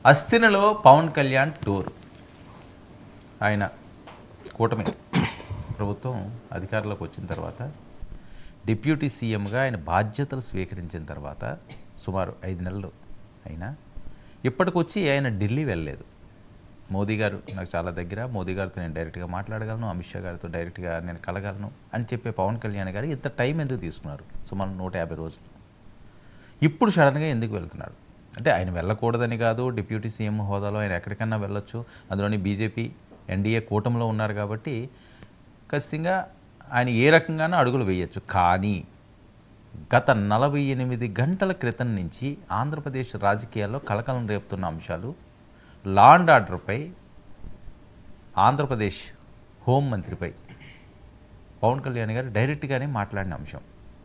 అస్థినలో Pawan Kalyan tour ఆయన కూటమి ప్రభుత్వం అధికారంలోకి వచ్చిన తర్వాత డిప్యూటీ సీఎంగా ఆయన బాధ్యతలు స్వీకరించిన తర్వాత సుమారు ఐదు నెలలు అయినా ఇప్పటికొచ్చి ఆయన ఢిల్లీ వెళ్ళలేదు మోదీ గారు నాకు చాలా దగ్గర మోదీ గారితో నేను డైరెక్ట్గా మాట్లాడగలను అమిత్ షా గారితో డైరెక్ట్గా నేను కలగలను అని చెప్పే పవన్ కళ్యాణ్ గారు ఇంత టైం ఎందుకు తీసుకున్నారు సుమారు నూట యాభై రోజులు ఇప్పుడు సడన్గా ఎందుకు వెళ్తున్నాడు అంటే ఆయన వెళ్ళకూడదని కాదు డిప్యూటీ సీఎం హోదాలో ఆయన ఎక్కడికన్నా వెళ్ళొచ్చు అందులోని బీజేపీ ఎన్డీఏ కూటమిలో ఉన్నారు కాబట్టి ఖచ్చితంగా ఆయన ఏ రకంగానూ అడుగులు వేయచ్చు కానీ గత నలభై ఎనిమిది గంటల క్రితం నుంచి ఆంధ్రప్రదేశ్ రాజకీయాల్లో కలకలం రేపుతున్న అంశాలు లా అండ్ ఆర్డర్పై ఆంధ్రప్రదేశ్ హోంమంత్రిపై పవన్ కళ్యాణ్ గారు డైరెక్ట్గానే మాట్లాడిన అంశం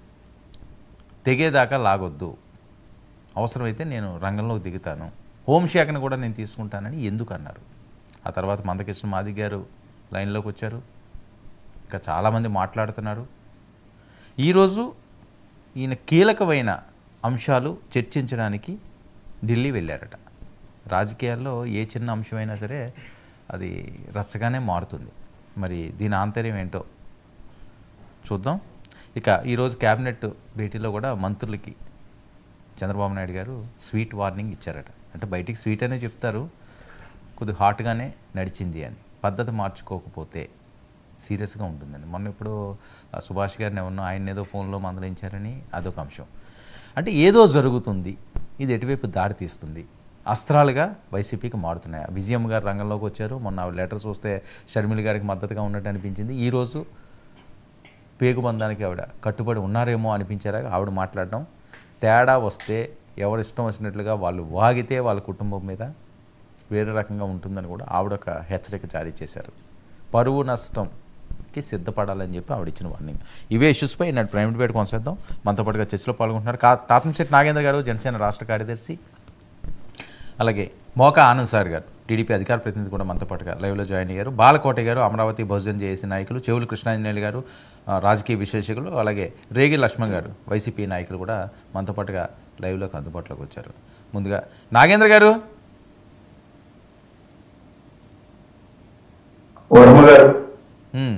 తెగేదాకా లాగొద్దు అవసరమైతే నేను రంగంలోకి దిగుతాను హోంశాఖను కూడా నేను తీసుకుంటానని ఎందుకు అన్నారు ఆ తర్వాత మందకృష్ణ మాదిగ్ గారు లైన్లోకి వచ్చారు ఇంకా చాలామంది మాట్లాడుతున్నారు ఈరోజు ఈయన కీలకమైన అంశాలు చర్చించడానికి ఢిల్లీ వెళ్ళారట రాజకీయాల్లో ఏ చిన్న అంశమైనా సరే అది రచ్చగానే మారుతుంది మరి దీని ఆంతర్యం ఏంటో చూద్దాం ఇక ఈరోజు క్యాబినెట్ భేటీలో కూడా మంత్రులకి చంద్రబాబు నాయుడు గారు స్వీట్ వార్నింగ్ ఇచ్చారట అంటే బయటికి స్వీట్ అనే చెప్తారు కొద్దిగా హాట్గానే నడిచింది అని పద్ధతి మార్చుకోకపోతే సీరియస్గా ఉంటుందండి మొన్న ఇప్పుడు ఆ సుభాష్ గారిని ఎవరినో ఆయన ఏదో ఫోన్లో మందలించారని అదొక అంశం అంటే ఏదో జరుగుతుంది ఇది ఎటువైపు దారి తీస్తుంది అస్త్రాలుగా వైసీపీకి మారుతున్నాయి విజయమ్మ గారు రంగంలోకి వచ్చారు మొన్న ఆవిడ లెటర్ చూస్తే షర్మిల గారికి మద్దతుగా ఉన్నట్టు అనిపించింది ఈరోజు పేగుబంధానికి ఆవిడ కట్టుబడి ఉన్నారేమో అనిపించారా ఆవిడ మాట్లాడడం తేడా వస్తే ఎవరు ఇష్టం వచ్చినట్లుగా వాళ్ళు వాగితే వాళ్ళ కుటుంబం మీద వేరే రకంగా ఉంటుందని కూడా ఆవిడ ఒక హెచ్చరిక జారీ చేశారు పరువు నష్టంకి సిద్ధపడాలని చెప్పి ఆవిడ ఇచ్చిన వార్నింగ్ ఇవే ఇష్యూస్పై నాటి ప్రైమ్ డిబేట్ కొనసాద్దాం మనతో పాటుగా చర్చలో పాల్గొంటున్నారు కా తాతంశెట్టి నాగేంద్ర గారు జనసేన రాష్ట్ర కార్యదర్శి అలాగే మోకా ఆనంద్ సార్ గారు టీడీపీ అధికార ప్రతినిధి కూడా మనతో పాటుగా లైవ్లో జాయిన్ అయ్యారు బాలకోట గారు అమరావతి బహుజన్ జేఏసీ నాయకులు చెవులు కృష్ణాంజనేయులు గారు ఆ, రాజకీయ విశ్లేషకులు అలాగే రేగి లక్ష్మణ్ గారు వైసీపీ నాయకులు కూడా మనతో పాటుగా లైవ్లోకి అందుబాటులోకి వచ్చారు ముందుగా నాగేంద్ర గారు వర్మ గారు ఉమ్,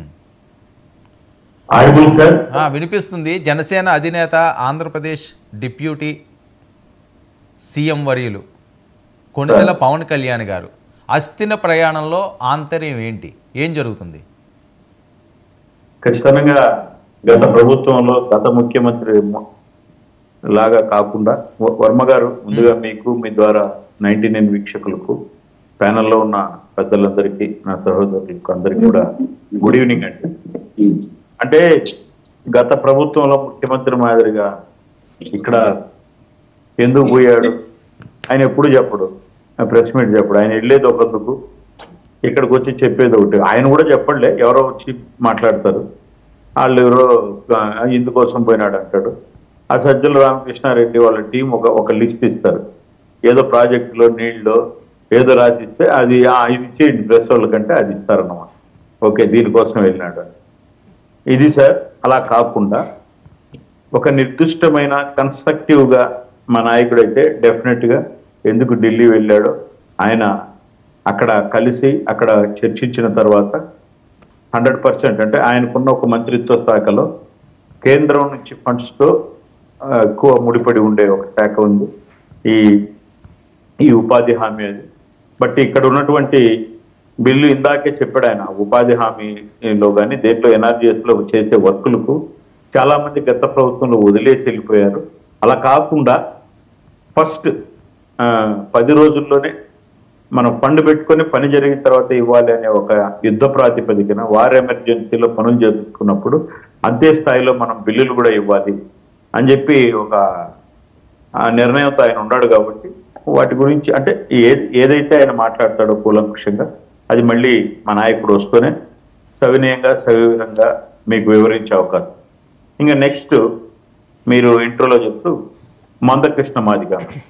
ఆడిబుల్ సార్ ఆ, వినిపిస్తుంది జనసేన అధినేత ఆంధ్రప్రదేశ్ డిప్యూటీ సీఎం వర్యులు కొణిదెల పవన్ కళ్యాణ్ గారు అస్థిన ప్రయాణంలో ఆంతర్యం ఏంటి ఏం జరుగుతుంది ఖచ్చితంగా గత ప్రభుత్వంలో గత ముఖ్యమంత్రి మ- లాగా కాకుండా వ- వర్మ గారు ముందుగా మీకు మీ ద్వారా నైన్టీ నైన్ వీక్షకులకు ప్యానెల్లో ఉన్న పెద్దలందరికీ నా సహోదరులకు అందరికీ కూడా గుడ్ ఈవినింగ్ అండి అంటే గత ప్రభుత్వంలో ముఖ్యమంత్రి మాదిరిగా ఇక్కడ ఎందుకు పోయాడు ఆయన ఎప్పుడు చెప్పడు ప్రెస్ మీట్ చెప్పడు ఆయన వెళ్ళేది ఒకందుకు ఇక్కడికి వచ్చి చెప్పేది ఒకటి ఆయన కూడా చెప్పండిలే ఎవరో వచ్చి మాట్లాడతారు వాళ్ళు ఎవరో ఆ, ఇందుకోసం పోయినాడు అంటాడు ఆ సజ్జల రామకృష్ణారెడ్డి వాళ్ళ టీం ఒక ఒక లిస్ట్ ఇస్తారు ఏదో ప్రాజెక్టులో నీళ్ళలో ఏదో రాసిస్తే అది ఆ, ఇది ఇచ్చేయండి ప్రెస్ వాళ్ళకంటే అది ఇస్తారన్నమాట ఓకే దీనికోసం వెళ్ళినాడు అని. ఇది సార్ అలా కాకుండా ఒక నిర్దిష్టమైన కన్స్ట్రక్టివ్ గా మా నాయకుడు అయితే డెఫినెట్ గా ఎందుకు ఢిల్లీ వెళ్ళాడో ఆయన అక్కడ కలిసి అక్కడ చర్చించిన తర్వాత హండ్రెడ్ పర్సెంట్ అంటే ఆయనకున్న ఒక మంత్రిత్వ శాఖలో కేంద్రం నుంచి ఫండ్స్ తో ఆ, ఎక్కువ ముడిపడి ఉండే ఒక శాఖ ఉంది ఈ ఈ ఉపాధి హామీ అది బట్ ఇక్కడ ఉన్నటువంటి బిల్లు ఇందాకే చెప్పాడు ఆయన ఉపాధి హామీలో కానీ దేంట్లో ఎన్ఆర్జీఎస్ లో చేసే వర్కులకు చాలా మంది గత ప్రభుత్వంలో వదిలేసి వెళ్ళిపోయారు అలా కాకుండా ఫస్ట్ పది రోజుల్లోనే మనం ఫండ్ పెట్టుకొని పని జరిగిన తర్వాత ఇవ్వాలి అనే ఒక యుద్ధ ప్రాతిపదికన వార్ ఎమర్జెన్సీలో పనులు చేసుకున్నప్పుడు అంతే స్థాయిలో మనం బిల్లులు కూడా ఇవ్వాలి అని చెప్పి ఒక ఆ నిర్ణయంతో ఆయన ఉన్నాడు కాబట్టి వాటి గురించి అంటే ఏ ఏదైతే ఆయన మాట్లాడతాడో కూలంకుషంగా అది మళ్ళీ మా నాయకుడు వస్తూనే సవినయంగా సవివరంగా మీకు వివరించే అవకాశం ఇంకా నెక్స్ట్ మీరు ఇంట్రోలో చెప్తూ మందకృష్ణ మాదిగ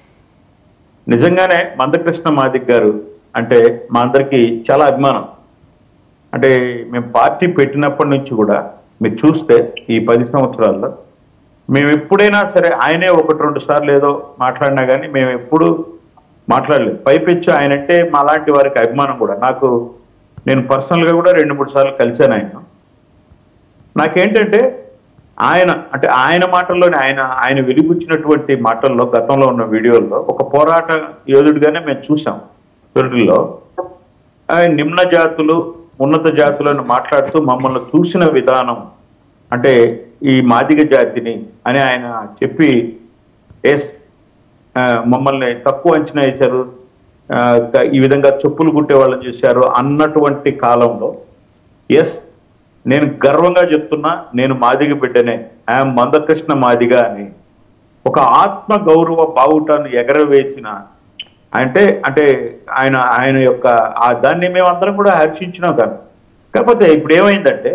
నిజంగానే మందకృష్ణ మాదిక్ గారు అంటే మా అందరికీ చాలా అభిమానం అంటే మేము పార్టీ పెట్టినప్పటి నుంచి కూడా మీరు చూస్తే ఈ పది సంవత్సరాల్లో మేము ఎప్పుడైనా సరే ఆయనే ఒకటి రెండు సార్లు ఏదో మాట్లాడినా కానీ మేము ఎప్పుడు మాట్లాడలేదు పైపెచ్చు ఆయన అంటే మా లాంటి వారికి అభిమానం కూడా నాకు నేను పర్సనల్ గా కూడా రెండు మూడు సార్లు కలిశాను ఆయన నాకేంటంటే ఆయన అంటే ఆయన మాటల్లోనే ఆయన ఆయన వెలిబుచ్చినటువంటి మాటల్లో గతంలో ఉన్న వీడియోల్లో ఒక పోరాట యోధుడిగానే మేము చూసాం తొలిలో ఆయన నిమ్న జాతులు ఉన్నత జాతులను మాట్లాడుతూ మమ్మల్ని చూసిన విధానం అంటే ఈ మాదిగ జాతిని అని ఆయన చెప్పి ఎస్ ఆ, మమ్మల్ని తక్కువ అంచనా వేశారు ఆ, ఈ విధంగా చెప్పులు కుట్టే వాళ్ళని చూశారు అన్నటువంటి కాలంలో ఎస్ నేను గర్వంగా చెప్తున్నా నేను మాదిగ బిడ్డనే ఐఎమ్ మందకృష్ణ మాదిగ అని ఒక ఆత్మ గౌరవ బావుటాన్ని ఎగరవేసిన అంటే అంటే ఆయన ఆయన యొక్క ఆ దాన్ని మేమందరం కూడా హర్షించినాం కానీ కాకపోతే ఇప్పుడు ఏమైందంటే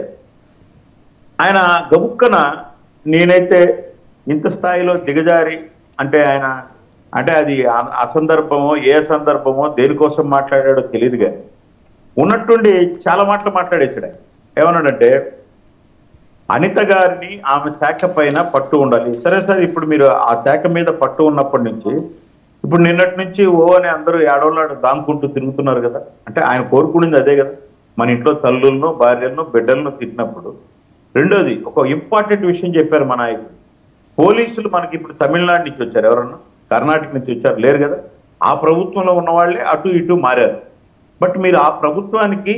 ఆయన గబుక్కన నేనైతే ఇంత స్థాయిలో దిగజారి అంటే ఆయన అంటే అది అ- అసందర్భమో ఏ సందర్భమో దేనికోసం మాట్లాడాడో తెలియదు కానీ ఉన్నట్టుండి చాలా మాటలు మాట్లాడేసాడు ఆయన ఏమన్నాడంటే అనిత గారిని ఆమె శాఖ పైన పట్టు ఉండాలి సరే సరే ఇప్పుడు మీరు ఆ శాఖ మీద పట్టు ఉన్నప్పటి నుంచి ఇప్పుడు నిన్నటి నుంచి ఓ అని అందరూ ఏడోళ్ళాడు దాముకుంటూ తిరుగుతున్నారు కదా అంటే ఆయన కోరుకునేది అదే కదా మన ఇంట్లో తల్లులను భార్యలను బిడ్డలను తిట్టినప్పుడు రెండోది ఒక ఇంపార్టెంట్ విషయం చెప్పారు మా నాయకుడు పోలీసులు మనకి ఇప్పుడు తమిళనాడు నుంచి వచ్చారు ఎవరన్నా కర్ణాటక నుంచి వచ్చారు లేరు కదా ఆ ప్రభుత్వంలో ఉన్న వాళ్ళే అటు ఇటు మారారు బట్ మీరు ఆ ప్రభుత్వానికి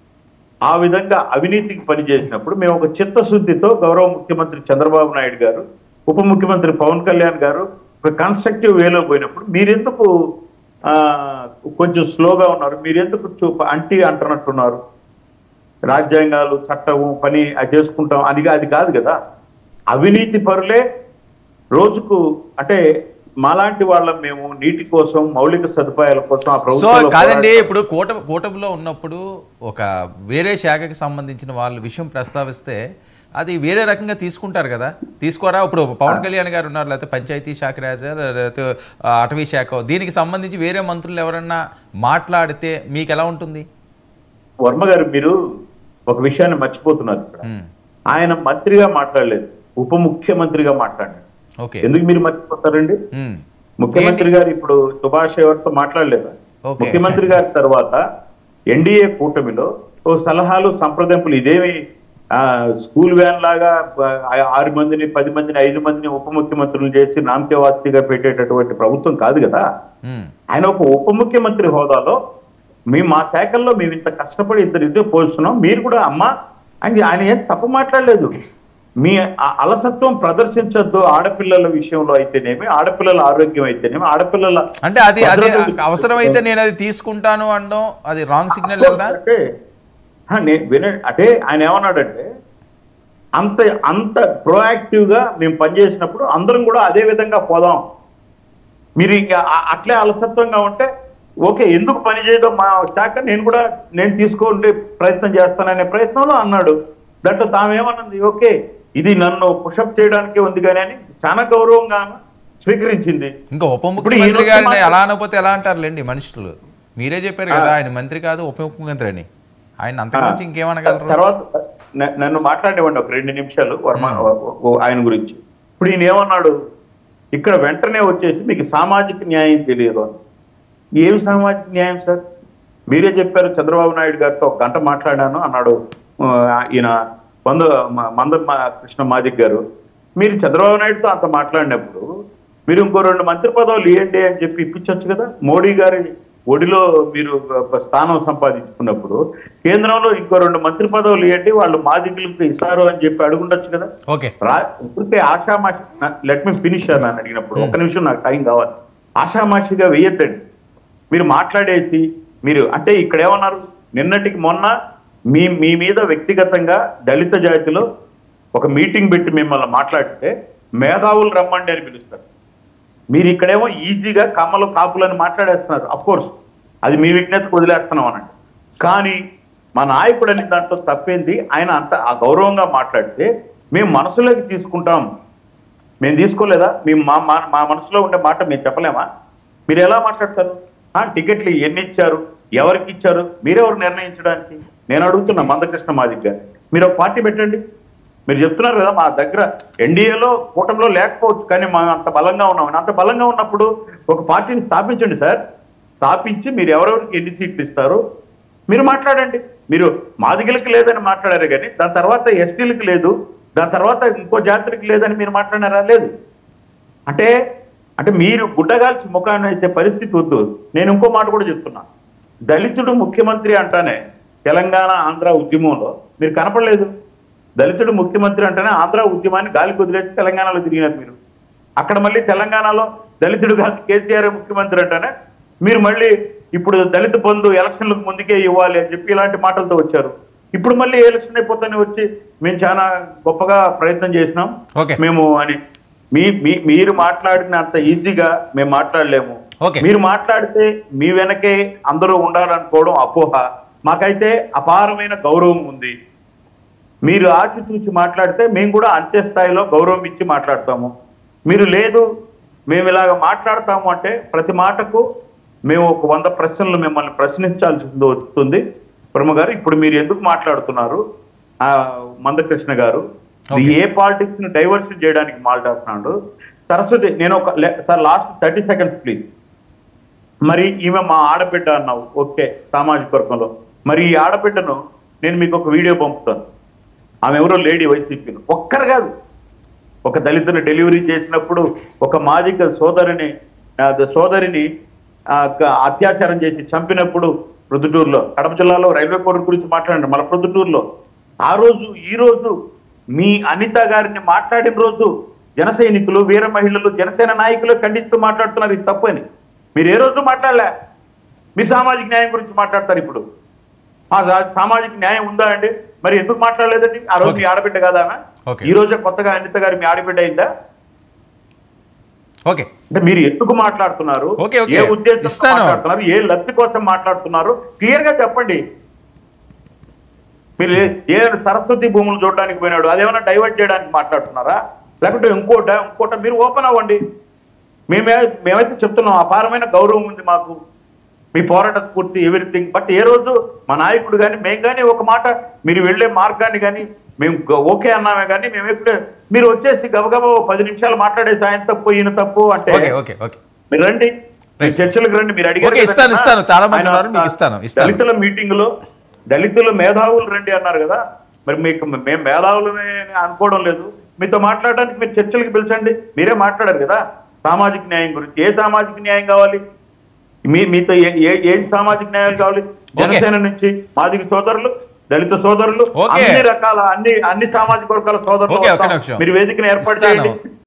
ఆ విధంగా అవినీతికి పనిచేసినప్పుడు మేము ఒక చిత్తశుద్ధితో గౌరవ ముఖ్యమంత్రి చంద్రబాబు నాయుడు గారు ఉప ముఖ్యమంత్రి పవన్ కళ్యాణ్ గారు ఒక కన్స్ట్రక్టివ్ వేలో పోయినప్పుడు మీరెందుకు ఆ, కొంచెం స్లోగా ఉన్నారు మీరెందుకు చూ- అంటి అంటున్నట్టున్నారు రాజ్యాంగాలు చట్టము పని అది చేసుకుంటాం అది అది కాదు కదా అవినీతి పరులే రోజుకు అంటే మాలాంటి వాళ్ళం మేము నీటి కోసం మౌలిక సదుపాయాల కోసం ఆ సో ప్రభుత్వంలో కాదండి పోరాడుతున్నాం. ఇప్పుడు కూట కూటమిలో ఉన్నప్పుడు ఒక వేరే శాఖకి సంబంధించిన వాళ్ళ విషయం ప్రస్తావిస్తే అది వేరే రకంగా తీసుకుంటారు కదా తీసుకోరా ఇప్పుడు పవన్ కళ్యాణ్ గారు ఉన్నారు లేకపోతే పంచాయతీ శాఖ రాజా లేకపోతే ఆ, అటవీ శాఖ దీనికి సంబంధించి వేరే మంత్రులు ఎవరన్నా మాట్లాడితే మీకు ఎలా ఉంటుంది వర్మ గారు మీరు ఒక విషయాన్ని మర్చిపోతున్నారు ఇక్కడ ఉమ్, ఆయన మంత్రిగా మాట్లాడలేదు ఉప ముఖ్యమంత్రిగా మాట్లాడారు ఓకే ఎందుకు మీరు మర్చిపోతారండి ఉమ్, ముఖ్యమంత్రి గారు ఇప్పుడు సుభాష్ ఎవరితో మాట్లాడలేదు ఓకే. ముఖ్యమంత్రి గారి తర్వాత ఎన్డీఏ కూటమిలో ఓ సలహాలు సంప్రదింపులు ఇదేమి ఆ, స్కూల్ వ్యాన్ లాగా ఆ, ఆరు మందిని పది మందిని ఐదు మందిని ఉప ముఖ్యమంత్రులు చేసి నామకేవాస్తిగా పెట్టేటటువంటి ప్రభుత్వం కాదు కదా ఉమ్, ఆయన ఒక ఉప ముఖ్యమంత్రి హోదాలో మేము మా శాఖల్లో మేము ఇంత కష్టపడి ఇద్దరు ఇద్దరు పోల్చున్నాం మీరు కూడా అమ్మ ఆయన ఆయన ఏం తప్పు మాట్లాడలేదు మీ ఆ అలసత్వం ప్రదర్శించొద్దు ఆడపిల్లల విషయంలో అయితేనేమి ఆడపిల్లల ఆరోగ్యం అయితేనేమి ఆడపిల్లల అంటే అది అది భద్రత- అవసరమైతే నేను అది తీసుకుంటాను అనడం అది రాంగ్ సిగ్నల్ వెళ్దా అంటే హా, నే- విన అంటే ఆయన ఏమన్నాడంటే అంత అంత proactive గా మేము పనిచేసినప్పుడు అందరం కూడా అదే విధంగా పోదాం మీరు ఇంకా ఆ- అట్లే అలసత్వంగా ఉంటే ఓకే ఎందుకు పని చేయడం మా శాఖ నేను కూడా నేను తీసుకుంటే ప్రయత్నం చేస్తాననే ప్రయత్నంలో అన్నాడు దాంట్లో తామేమన్నది ఓకే ఇది నన్ను పుషప్ చేయడానికి ఉంది కానీ అని చాలా గౌరవంగా ఆమె స్వీకరించింది ఇంకా ఉప ఇప్పుడు ఈ ముఖ్యమంత్రి రోజు గారిని మాత్రం- ఎలా అనకపోతే ఎలా అంటారులేండి మనుషులు మీరే చెప్పారు కదా ఆయన మంత్రి కాదు ఉప ముఖ్యమంత్రి అని ఆయన అంతకుమించి ఇంకేమనగలరు తర్వాత న- నన్ను మాట్లాడేవాడిని ఒక రెండు నిమిషాలు వర్మ ఓ- ఓ- ఆయన గురించి ఇప్పుడు ఈయన ఏమన్నాడు ఇక్కడ వెంటనే వచ్చేసి మీకు సామాజిక న్యాయం తెలియదు అని ఏం సామాజిక న్యాయం సార్ మీరే చెప్పారు చంద్రబాబు నాయుడు గారితో ఒక గంట మాట్లాడాను అన్నాడు ఆ, ఈయన మంద మ- మంద మా- కృష్ణ మాదిక్ గారు మీరు చంద్రబాబు నాయుడుతో అంత మాట్లాడినప్పుడు మీరు ఇంకో రెండు మంత్రి పదవులు ఇవ్వండి అని చెప్పి ఇప్పించవచ్చు కదా మోడీ గారి ఒడిలో మీరు ఒక స్థానం సంపాదించుకున్నప్పుడు కేంద్రంలో ఇంకో రెండు మంత్రి పదవులు ఇవ్వండి వాళ్ళు మాదిగులకు ఇస్తారు అని చెప్పి అడుగుండొచ్చు కదా ఓకే రా ఇప్పటికే ఆషామాషి లెట్ మీ ఫినిష్ అని అడిగినప్పుడు ఒక నిమిషం నాకు టైం కావాలి ఆషామాషిగా వేయద్దండి మీరు మాట్లాడేసి మీరు అంటే ఇక్కడ ఏమన్నారు నిన్నటికి మొన్న మీ మీ మీద వ్యక్తిగతంగా దళిత జాతిలో ఒక మీటింగ్ పెట్టి మిమ్మల్ని మాట్లాడితే మేధావులు రమ్మండి అని పిలుస్తారు మీరు ఇక్కడేమో ఈజీగా కమ్మలు కాపులని మాట్లాడేస్తున్నారు అఫ్ కోర్స్ అది మీ విజ్ఞతకు వదిలేస్తున్నాం అనండి కానీ మా నాయకుడు అనే దాంట్లో తప్పేంది ఆయన అంత ఆ గౌరవంగా మాట్లాడితే మేము మనసులోకి తీసుకుంటాం మేము తీసుకోలేదా మేము మా మా- మా మనసులో ఉండే మాట మేము చెప్పలేమా మీరు ఎలా మాట్లాడతారు ఆ, టికెట్లు ఎన్ని ఇచ్చారు ఎవరికి ఇచ్చారు మీరెవరు నిర్ణయించడానికి నేను అడుగుతున్నా మందకృష్ణ మాదిక్ గారు మీరు ఒక పార్టీ పెట్టండి మీరు చెప్తున్నారు కదా మా దగ్గర ఎన్డీఏలో కూటమిలో లేకపోవచ్చు కానీ మా అంత బలంగా ఉన్నాం అంత బలంగా ఉన్నప్పుడు ఒక పార్టీని స్థాపించండి సార్ స్థాపించి మీరు ఎవరెవరికి ఎన్ని సీట్లు ఇస్తారు మీరు మాట్లాడండి మీరు మాదిగలకు లేదని మాట్లాడారు కానీ దాని తర్వాత ఎస్టీలకు లేదు దాని తర్వాత ఇంకో జాతులకు లేదని మీరు మాట్లాడారా లేదు అంటే అంటే మీరు గుడ్డగాల్చి ముఖాన్ని వేసే పరిస్థితి వద్దు నేను ఇంకో మాట కూడా చెప్తున్నా దళితుడు ముఖ్యమంత్రి అంటానే తెలంగాణ ఆంధ్ర ఉద్యమంలో మీరు కనపడలేదు దళితుడు ముఖ్యమంత్రి అంటేనే ఆంధ్ర ఉద్యమాన్ని గాలి కుదిరేసి తెలంగాణలో తిరిగినారు మీరు అక్కడ మళ్ళీ తెలంగాణలో దళితుడు కాదు కేసీఆర్ ముఖ్యమంత్రి అంటేనే మీరు మళ్ళీ ఇప్పుడు దళిత బంధు ఎలక్షన్లకు ముందుకే ఇవ్వాలి అని చెప్పి ఇలాంటి మాటలతో వచ్చారు ఇప్పుడు మళ్ళీ ఎలక్షన్ అయిపోతానే వచ్చి మేము చాలా గొప్పగా ప్రయత్నం చేసినాం ఓకే. మేము అని మీ మీ మీరు మాట్లాడినంత ఈజీగా మేము మాట్లాడలేము ఓకే. మీరు మాట్లాడితే మీ వెనకే అందరూ ఉండాలనుకోవడం అపోహ మాకైతే అపారమైన గౌరవం ఉంది మీరు ఆచితూచి మాట్లాడితే మేము కూడా అంతే స్థాయిలో గౌరవం ఇచ్చి మాట్లాడతాము మీరు లేదు మేము ఇలాగ మాట్లాడతాము అంటే ప్రతి మాటకు మేము ఒక వంద ప్రశ్నలు మిమ్మల్ని ప్రశ్నించాల్సి వస్తుంది బ్రహ్మ గారు ఇప్పుడు మీరు ఎందుకు మాట్లాడుతున్నారు ఆ, మందకృష్ణ గారు Okay. ఏ పాలిటిక్స్ ని డైవర్షన్ చేయడానికి మాట్లాడుతున్నాడు సరస్వతి నేను ఒక లే- sir last thirty seconds please మరి ఈమె మా ఆడబిడ్డ అన్నావు ఓకే సామాజిక వర్గంలో మరి ఈ ఆడబిడ్డను నేను మీకు ఒక వీడియో పంపుతాను ఆమె ఎవరో లేడీ వైసీపీలో ఒక్కరు కాదు ఒక దళితుని డెలివరీ చేసినప్పుడు ఒక మాదిక సోదరిని ఆ, సోదరిని ఆ, గ- అత్యాచారం చేసి చంపినప్పుడు ప్రొద్దుటూరులో కడప జిల్లాలో రైల్వే కోర్టు గురించి మాట్లాడండి మళ్ళీ ప్రొద్దుటూరులో ఆ రోజు ఈ రోజు మీ అనిత గారిని మాట్లాడిన రోజు జన సైనికులు వీర మహిళలు జనసేన నాయకులు ఖండిస్తూ మాట్లాడుతున్నారు ఇది తప్పు అని మీరు ఏ రోజు మాట్లాడలే మీ సామాజిక న్యాయం గురించి మాట్లాడతారు ఇప్పుడు ఆ సా- సామాజిక న్యాయం ఉందా అండి మరి ఎందుకు మాట్లాడలేదండి ఆ రోజు మీ ఆడబిడ్డ కాదా ఆమె? Okay. ఈ రోజే కొత్తగా అనిత గారి మీ ఆడబిడ్డ అయిందా ఓకే అంటే మీరు ఎందుకు మాట్లాడుతున్నారు Okay, okay. ఏ ఉద్దేశంతో ఇస్తాను. మాట్లాడుతున్నారు ఏ లబ్ధి కోసం మాట్లాడుతున్నారు క్లియర్ గా చెప్పండి మీరు ఏ- ఏ సరస్వతి భూములు చూడడానికి పోయినాడు అదేమైనా డైవర్ట్ చేయడానికి మాట్లాడుతున్నారా లేకుంటే ఇంకోట ఇంకోట మీరు ఓపెన్ అవ్వండి మేమే మేమైతే చెప్తున్నాం అపారమైన గౌరవం ఉంది మాకు మీ పోరాట స్ఫూర్తి ఎవ్రీథింగ్ బట్ ఏ రోజు మా నాయకుడు కానీ మేము కానీ ఒక మాట మీరు వెళ్ళే మార్గాన్ని కానీ మేము గ- ఓకే అన్నామే కానీ మేము ఎప్పుడు మీరు వచ్చేసి గబగబా ఓ పది నిమిషాలు మాట్లాడేసి ఆయన తప్పు ఈయన తప్పు అంటే ఓకే ఓకే ఓకే మీరు రండి మీరు చర్చలకు రండి మీరు అడిగారు ఓకే, కదా ఇస్తాను, నిన్న. ఇస్తాను. చాలా మంది ఆయన ఉన్నారు, మీకు ఇస్తాను, ఇస్తాను. దళితుల మీటింగ్ లో దళితుల మేధావులు రండి అన్నారు కదా మరి మీకు మేము మేధావులమే అనుకోవడం లేదు మీతో మాట్లాడడానికి మీరు చర్చలకు పిలిచండి మీరే మాట్లాడారు కదా సామాజిక న్యాయం గురించి ఏ సామాజిక న్యాయం కావాలి మీ మీతో ఏ ఏ ఏ సామాజిక న్యాయాలు కావాలి జనసేన నుంచి మాదిగ సోదరులు దళిత సోదరులు ఓకే. అన్ని రకాల అన్ని అన్ని సామాజిక వర్గాల సోదరులు ఓకే, ఒక్క వస్తాం. నిమిషం. మీరు వేదికను ఏర్పాటు ఇస్తాను. చేయండి